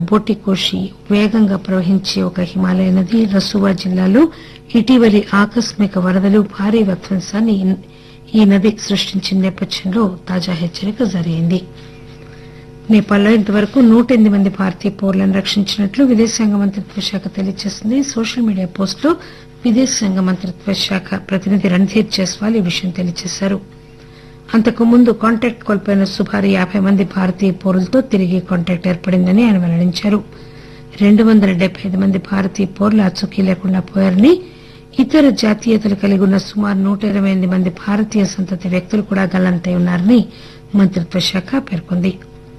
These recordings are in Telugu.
బోటికోషి వేగంగా ప్రవహించే ఒక హిమాలయ నది రసువా జిల్లాలో ఇటీవలి ఆకస్మిక వరదలు భారీ విధ్వంసాన్ని ఈ నది సృష్టించిన నేపథ్యంలో తాజా హెచ్చరిక జారీ అయింది నేపాల్లో ఇంతవరకు నూట ఎనిమిది మంది భారతీయ పౌరులను రక్షించినట్లు విదేశాంగ మంత్రిత్వ శాఖ తెలియజేసింది సోషల్ మీడియా పోస్టులో విదేశాంగ మంత్రిత్వ శాఖ ప్రతినిధి రణ్ధీర్ జైస్వాల్ ఈ విషయం తెలియజేశారు అంతకుముందు కాంటాక్ట్ కోల్పోయిన సుమారు యాబై మంది భారతీయ పౌరులతో తిరిగి కాంటాక్ట్ ఏర్పడిందని ఆయన వెల్లడించారు రెండు వందల డెబ్బై ఐదు మంది భారతీయ పౌరులు ఆచూకీ లేకుండా పోయారని ఇతర జాతీయతలు కలిగి ఉన్న సుమారు నూట ఇరవై ఎనిమిది మంది భారతీయ సంతతి వ్యక్తులు కూడా గల్లంతై ఉన్నారని మంత్రిత్వ శాఖ పేర్కొంది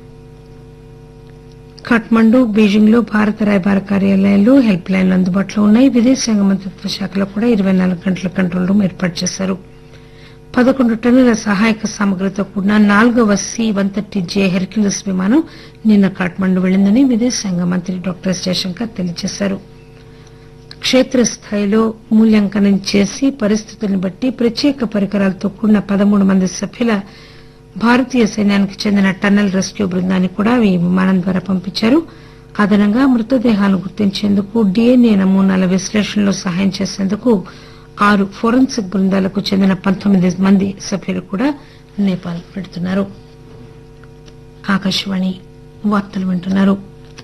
ఖాట్మండు బీజింగ్ లో భారత రాయబార కార్యాలయాలు హెల్ప్ లైన్లు అందుబాటులో ఉన్నాయి విదేశాంగ మంత్రిత్వ శాఖలో కూడా ఇరవై నాలుగు గంటల కంట్రోల్ రూమ్ ఏర్పాటు చేశారు పదకొండు టన్నుల సహాయక సామగ్రితో కూడిన నాలుగవ C one thirty J Hercules విమానం నిన్న ఖాట్మండు వెళ్లిందని విదేశాంగ మంత్రి డాక్టర్ ఎస్ జయశంకర్ తెలియజేశారు క్షేత్రస్థాయిలో మూల్యాంకనం చేసి పరిస్థితులను బట్టి ప్రత్యేక పరికరాలతో కూడిన పదమూడు మంది సభ్యుల భారతీయ సైన్యానికి చెందిన టన్నల్ రెస్క్యూ బృందాన్ని కూడా ఈ విమానం ద్వారా పంపించారు అదనంగా మృతదేహాలను గుర్తించేందుకు డీఎన్ఏ నమూనాల విశ్లేషణలో సహాయం చేసేందుకు ఆరు ఫోరెన్సిక్ బృందాలకు చెందిన పంతొమ్మిది మంది సభ్యులు కూడా నేపాల్ పెడుతున్నారు ఆకాశవాణి వార్తలు వింటున్నారు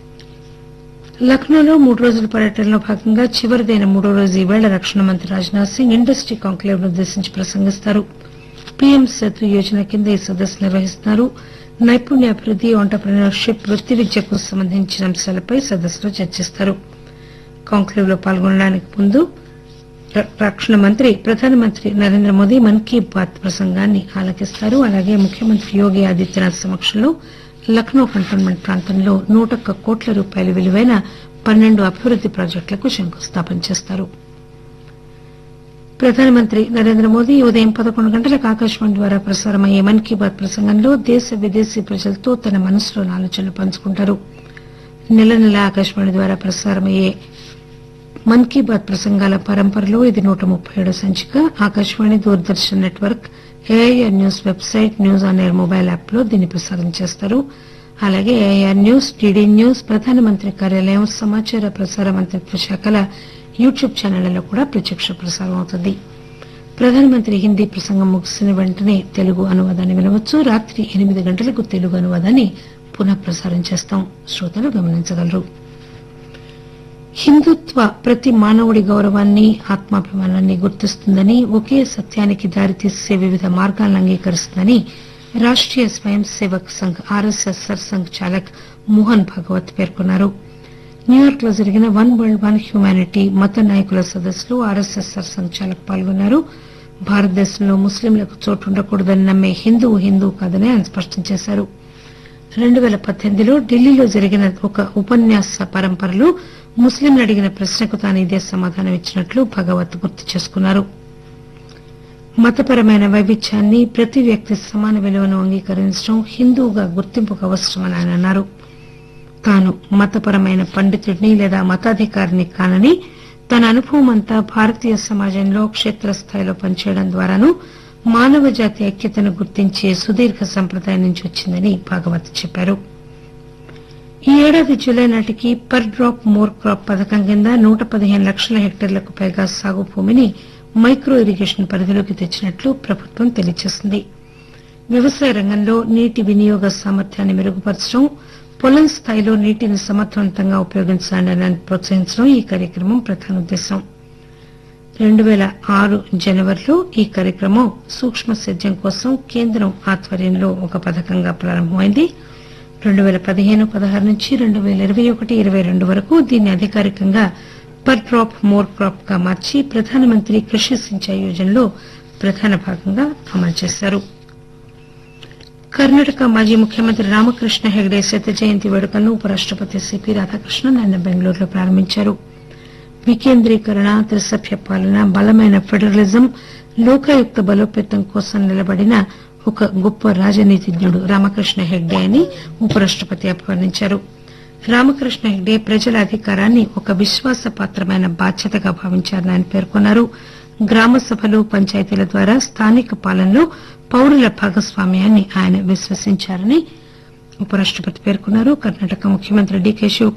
లక్నోలో మూడు రోజుల పర్యటనలో భాగంగా చివరిదైన మూడో రోజు ఈవేళ రక్షణ మంత్రి రాజ్నాథ్ సింగ్ ఇండస్ట్రీ కాంక్లేవ్ ను ఉద్దేశించి ప్రసంగిస్తారు పీఎం సేతు యోజన కింద ఈ సదస్సు నిర్వహిస్తున్నారు నైపుణ్యాభివృద్ది ఆంటర్ప్రినర్షిప్ వృత్తి విద్యకు సంబంధించిన అంశాలపై సదస్సులో చర్చిస్తారు కాంక్లేవ్ లో పాల్గొనడానికి ముందు రక్షణ మంత్రి ప్రధానమంత్రి నరేంద్ర మోదీ మన్ కీ బాత్ ప్రసంగాన్ని ఆలకిస్తారు అలాగే ముఖ్యమంత్రి యోగి ఆదిత్యనాథ్ సమక్షంలో లక్నో కంటోన్మెంట్ ప్రాంతంలో నూట ఒక్క కోట్ల రూపాయల విలువైన పన్నెండు అభివృద్ది ప్రాజెక్టులకు శంకుస్థాపన చేస్తారు ప్రధానమంత్రి నరేంద్ర మోదీ ఉదయం పదకొండు గంటలకు ఆకాశవాణి ద్వారా ప్రసారమయ్యే మన్ కీ బాత్ ప్రసంగంలో దేశ విదేశీ ప్రజలతో తన మనసులోని ఆలోచనలు పంచుకుంటారు నెల నెల ఆకాశవాణి ద్వారా ప్రసారమయ్యే మన్ కీ బాత్ ప్రసంగాల పరంపరలో ఇది నూట ముప్పై ఏడో సంచిక Akashvani Doordarshan network AIR news website news on air mobile app లో దీన్ని ప్రసారం చేస్తారు అలాగే ఏఐఆర్ న్యూస్ డీడీ న్యూస్ ప్రధానమంత్రి కార్యాలయం సమాచార ప్రసార మంత్రిత్వ శాఖల యూట్యూబ్ ఛానళ్లలో కూడా ప్రత్యక్ష ప్రసారం అవుతుంది ప్రధానమంత్రి హిందీ ప్రసంగం ముగిసిన వెంటనే తెలుగు అనువాదాన్ని వినవచ్చు రాత్రి ఎనిమిది గంటలకు తెలుగు అనువాదాన్ని పునః ప్రసారం చేస్తాం శ్రోతలు గమనించగలరు హిందుత్వ ప్రతి మానవుడి గౌరవాన్ని ఆత్మాభిమానాన్ని గుర్తిస్తుందని ఒకే సత్యానికి దారితీసే వివిధ మార్గాలను అంగీకరిస్తుందని రాష్టీయ స్వయం సేవక్ సంఘ్ ఆర్ఎస్ఎస్ సర్సంఘ్ చాలక్ మోహన్ భాగవత్ పేర్కొన్నారు న్యూయార్క్ లో జరిగిన వన్ వరల్డ్ వన్ హ్యుమానిటీ మత నాయకుల సదస్సులో ఆర్ఎస్ఎస్ సర్సంఘ్ చాలక్ పాల్గొన్నారు భారతదేశంలో ముస్లింలకు చోటు ఉండకూడదని నమ్మే హిందువు హిందువు కాదని ఆయన స్పష్టం చేశారు రెండు పేల పద్దెనిమిదిలో ఢిల్లీలో జరిగిన ఒక ఉపన్యాస పరంపరలో ముస్లింలు అడిగిన ప్రశ్నకు తాను ఇదే సమాధానం ఇచ్చినట్లు భగవత్ గుర్తు చేసుకున్నారు మతపరమైన వైవిధ్యాన్ని ప్రతి వ్యక్తి సమాన విలువను అంగీకరించడం హిందువుగా గుర్తింపుకు అవసరమని ఆయన అన్నారు తాను మతపరమైన పండితుడిని లేదా మతాధికారిని కానని తన అనుభవం అంతా భారతీయ సమాజంలో క్షేత్రస్థాయిలో పనిచేయడం ద్వారాను మానవ జాతి ఐక్యతను గుర్తించే సుదీర్ఘ సంప్రదాయం నుంచి వచ్చిందని భాగవత్ చెప్పారు ఈ ఏడాది జులై నాటికి పర్ డ్రాప్ మోర్ క్రాప్ పథకం కింద నూట పదిహేను లక్షల హెక్టార్లకు పైగా సాగు భూమిని మైక్రో ఇరిగేషన్ పరిధిలోకి తెచ్చినట్లు ప్రభుత్వం తెలియజేసింది వ్యవసాయ రంగంలో నీటి వినియోగ సామర్థ్యాన్ని మెరుగుపరచడం పొలం స్థాయిలో నీటిని సమర్థవంతంగా ఉపయోగించాలని ప్రోత్సహించడం ఈ కార్యక్రమం ప్రధాన ఉద్దేశం రెండు పేల ఆరు జనవరిలో ఈ కార్యక్రమం సూక్ష్మ సేద్యం కోసం కేంద్రం ఆధ్వర్యంలో ఒక పథకంగా ప్రారంభమైంది రెండు పేల పదిహేను పదహారు నుంచి రెండు పేల ఇరవై ఒకటి ఇరవై రెండు వరకు దీన్ని అధికారికంగా పర్ డ్రాప్ మోర్ క్రాప్ గా మార్చి ప్రధానమంత్రి కృషి సించాయి యోజనలో ప్రధాన భాగంగా అమలు చేశారు కర్ణాటక మాజీ ముఖ్యమంత్రి రామకృష్ణ హెగ్డే శత జయంతి వేడుకలను ఉపరాష్టపతి సిపి రాధాకృష్ణన్ నిన్న బెంగళూరులో ప్రారంభించారు వికేంద్రీకరణ త్రిసభ్య పాలన బలమైన ఫెడరలిజం లోకాయుక్త బలోపేతం కోసం నిలబడిన ఒక గొప్ప రాజనీతిజ్ఞుడు రామకృష్ణ హెగ్డే అని ఉపరాష్టపతి అభివర్ణించారు రామకృష్ణ హెగ్డే ప్రజల అధికారాన్ని ఒక విశ్వాసపాత్రమైన బాధ్యతగా భావించారని ఆయన పేర్కొన్నారు గ్రామ సభలు పంచాయతీల ద్వారా స్థానిక పాలనలో పౌరుల భాగస్వామ్యాన్ని ఆయన విశ్వసించారని ఉపరాష్టపతి పేర్కొన్నారు కర్ణాటక ముఖ్యమంత్రి డీకే శివ